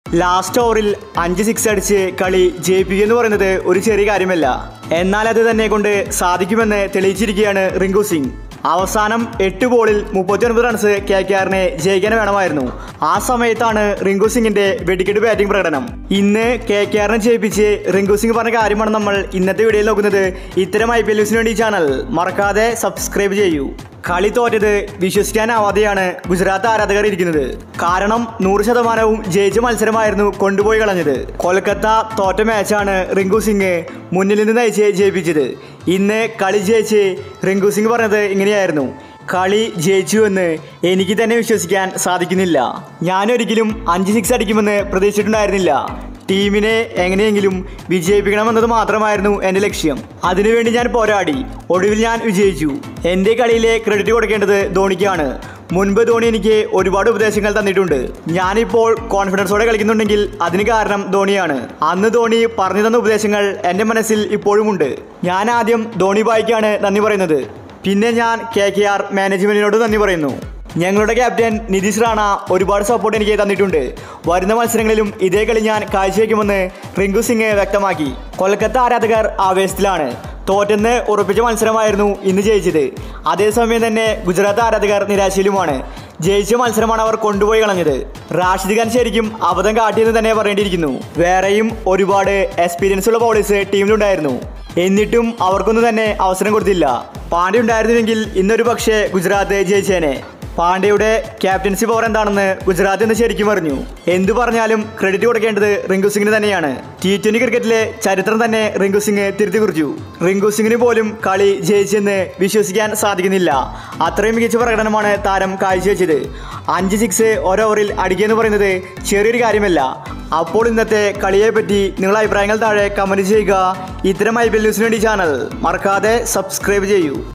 last ഓവറിൽ അഞ്ച് six അടിച്ച് കളി ജയിപ്പിക്കുക എന്ന് പറയുന്നത് ഒരു ചെറിയ കാര്യമല്ല എന്നാൽ അത് തന്നെ കൊണ്ട് സാധിക്കുമെന്ന് തെളിയിച്ചിരിക്കുകയാണ് റിങ്കു സിംഗ് അവസാനം എട്ട് ബോളിൽ മുപ്പത്തിയൊൻപത് റൺസ് കെ കെ ആറിനെ ജയിക്കാൻ വേണമായിരുന്നു ആ സമയത്താണ് റിങ്കു സിംഗിന്റെ വെടിക്കെട്ട് ബാറ്റിംഗ് പ്രകടനം ഇന്ന് കെ കെ ആറിനെ ജയിപ്പിച്ച് റിങ്കു സിംഗ് പറഞ്ഞ കാര്യമാണ് നമ്മൾ ഇന്നത്തെ വീഡിയോയിൽ നോക്കുന്നത് ഇത്തരം ഐ പി എൽ ന്യൂസിന് വേണ്ടി ഈ ചാനൽ മറക്കാതെ സബ്സ്ക്രൈബ് ചെയ്യൂ കളി തോറ്റത് വിശ്വസിക്കാനാവാതെയാണ് ഗുജറാത്ത് ആരാധകർ ഇരിക്കുന്നത് കാരണം നൂറ് ശതമാനവും ജയിച്ച മത്സരമായിരുന്നു കൊണ്ടുപോയി കളഞ്ഞത് കൊൽക്കത്ത തോറ്റ മാച്ചാണ് റിങ്കു സിംഗ് മുന്നിൽ നിന്ന് നയിച്ച് ജയിപ്പിച്ചത് ഇന്ന് കളി ജയിച്ച് റിങ്കു സിംഗ് പറഞ്ഞത് ഇങ്ങനെയായിരുന്നു കളി ജയിച്ചു എന്ന് എനിക്ക് തന്നെ വിശ്വസിക്കാൻ സാധിക്കുന്നില്ല ഞാനൊരിക്കലും അഞ്ച് സിക്സ് അടിക്കുമെന്ന് പ്രതീക്ഷിച്ചിട്ടുണ്ടായിരുന്നില്ല ടീമിനെ എങ്ങനെയെങ്കിലും വിജയിപ്പിക്കണമെന്നത് മാത്രമായിരുന്നു എൻ്റെ ലക്ഷ്യം അതിനുവേണ്ടി ഞാൻ പോരാടി ഒടുവിൽ ഞാൻ വിജയിച്ചു എൻ്റെ കളിയിലെ ക്രെഡിറ്റ് കൊടുക്കേണ്ടത് ധോണിക്കാണ് മുൻപ് ധോണി എനിക്ക് ഒരുപാട് ഉപദേശങ്ങൾ തന്നിട്ടുണ്ട് ഞാനിപ്പോൾ കോൺഫിഡൻസോടെ കളിക്കുന്നുണ്ടെങ്കിൽ അതിന് കാരണം ധോണിയാണ് അന്ന് ധോണി പറഞ്ഞു തന്ന ഉപദേശങ്ങൾ എൻ്റെ മനസ്സിൽ ഇപ്പോഴുമുണ്ട് ഞാൻ ആദ്യം ധോണി ബായിക്കാണ് നന്ദി പറയുന്നത് പിന്നെ ഞാൻ കെ കെ ആർ മാനേജ്മെന്റിനോട് നന്ദി പറയുന്നു ഞങ്ങളുടെ ക്യാപ്റ്റൻ നിതീഷ് റാണ ഒരുപാട് സപ്പോർട്ട് എനിക്ക് തന്നിട്ടുണ്ട് വരുന്ന മത്സരങ്ങളിലും ഇതേ കളി ഞാൻ കാഴ്ചവെക്കുമെന്ന് റിങ്കു സിംഗ് വ്യക്തമാക്കി കൊൽക്കത്ത ആരാധകർ ആവേശത്തിലാണ് തോറ്റെന്ന് ഉറപ്പിച്ച മത്സരമായിരുന്നു ഇന്ന് ജയിച്ചത് അതേസമയം തന്നെ ഗുജറാത്ത് ആരാധകർ നിരാശയിലുമാണ് ജയിച്ച മത്സരമാണ് അവർ കൊണ്ടുപോയി കളഞ്ഞത് റാഷിദ് ഖാൻ ശരിക്കും അബദ്ധം കാട്ടിയെന്ന് തന്നെ പറയേണ്ടിയിരിക്കുന്നു വേറെയും ഒരുപാട് എക്സ്പീരിയൻസ് ഉള്ള ബോളേഴ്സ് ടീമിലുണ്ടായിരുന്നു എന്നിട്ടും അവർക്കൊന്നും തന്നെ അവസരം കൊടുത്തില്ല പാണ്ഡ്യ ഉണ്ടായിരുന്നുവെങ്കിൽ ഇന്നൊരു പക്ഷേ ഗുജറാത്ത് ജയിച്ചേനെ പാണ്ഡ്യയുടെ ക്യാപ്റ്റൻസി പവർ എന്താണെന്ന് ഗുജറാത്ത് എന്ന് ശരിക്കും അറിഞ്ഞു എന്തു പറഞ്ഞാലും ക്രെഡിറ്റ് കൊടുക്കേണ്ടത് റിങ്കു സിംഗിന് തന്നെയാണ് ടി ട്വന്റി ക്രിക്കറ്റിലെ ചരിത്രം തന്നെ റിങ്കു സിംഗ് തിരുത്തി കുറിച്ചു റിങ്കു സിംഗിന് പോലും കളി ജയിച്ചെന്ന് വിശ്വസിക്കാൻ സാധിക്കുന്നില്ല അത്രയും മികച്ച പ്രകടനമാണ് താരം കാഴ്ചവെച്ചത് അഞ്ച് സിക്സ് ഓവറിൽ അടിക്കുക എന്ന് പറയുന്നത് ചെറിയൊരു കാര്യമല്ല അപ്പോൾ ഇന്നത്തെ കളിയെപ്പറ്റി നിങ്ങളുടെ അഭിപ്രായങ്ങൾ താഴെ കമൻറ്റ് ചെയ്യുക ഇത്തരം ഐ പി എൽ ന്യൂസിന് വേണ്ടി ചാനൽ മറക്കാതെ സബ്സ്ക്രൈബ് ചെയ്യൂ